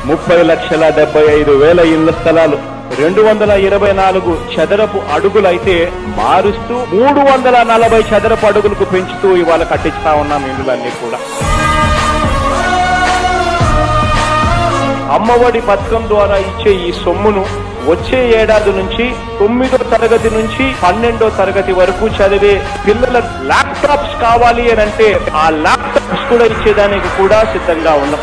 ముప్పై లక్షల డెబ్బై ఐదు వేల ఇళ్ల స్థలాలు రెండు వందల ఇరవై నాలుగు చదరపు అడుగులైతే మారుస్తూ మూడు వందల నలభై చదరపు అడుగులకు పెంచుతూ ఇవాళ కట్టిస్తా ఉన్నాం ఇండ్లన్నీ కూడా అమ్మఒడి పథకం ద్వారా ఇచ్చే ఈ సొమ్మును వచ్చే ఏడాది నుంచి తొమ్మిదో తరగతి నుంచి పన్నెండో తరగతి వరకు చదివే పిల్లల ల్యాప్టాప్స్ కావాలి అని అంటే ఆ ల్యాప్టాప్స్ కూడా ఇచ్చేదానికి కూడా సిద్ధంగా ఉన్నాం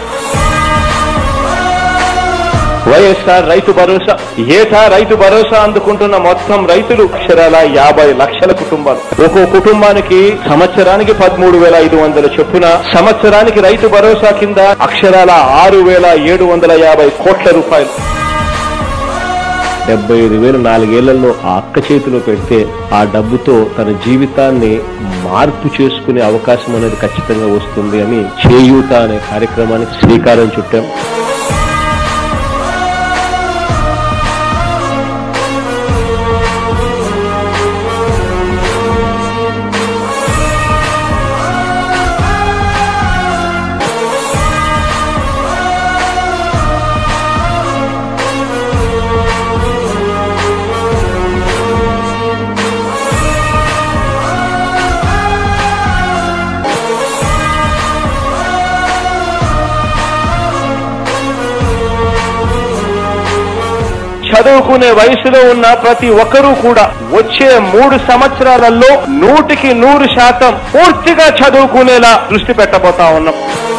వైఎస్ఆర్ రైతు భరోసా ఏటా రైతు భరోసా అందుకుంటున్న మొత్తం రైతులు అక్షరాల యాభై లక్షల కుటుంబాలు ఒక్కో కుటుంబానికి సంవత్సరానికి పదమూడు వేల ఐదు వందల చొప్పున సంవత్సరానికి రైతు భరోసా కింద అక్షరాల ఆరు వేల ఏడు వందల యాభై కోట్ల రూపాయలు డెబ్బై ఐదు వేలు నాలుగేళ్లలో ఆ అక్క చేతిలో పెడితే ఆ డబ్బుతో తన జీవితాన్ని మార్పు చేసుకునే అవకాశం అనేది ఖచ్చితంగా వస్తుంది అని చేయూత అనే కార్యక్రమానికి శ్రీకారం చుట్టాం చదువుకునే వయసులో ఉన్న ప్రతి ఒక్కరూ కూడా వచ్చే మూడు సంవత్సరాలలో నూటికి నూరు శాతం పూర్తిగా చదువుకునేలా దృష్టి పెట్టబోతా ఉన్నాం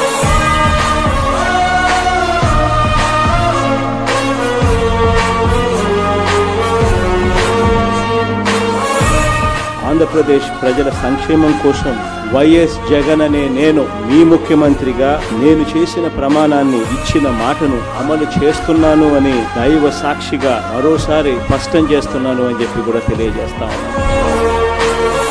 ఆంధ్రప్రదేశ్ ప్రజల సంక్షేమం కోసం వైఎస్ జగన్ అనే నేను మీ ముఖ్యమంత్రిగా నేను చేసిన ప్రమాణాన్ని ఇచ్చిన మాటను అమలు చేస్తున్నాను అని దైవ సాక్షిగా మరోసారి స్పష్టం చేస్తున్నాను అని చెప్పి కూడా తెలియజేస్తా ఉన్నాను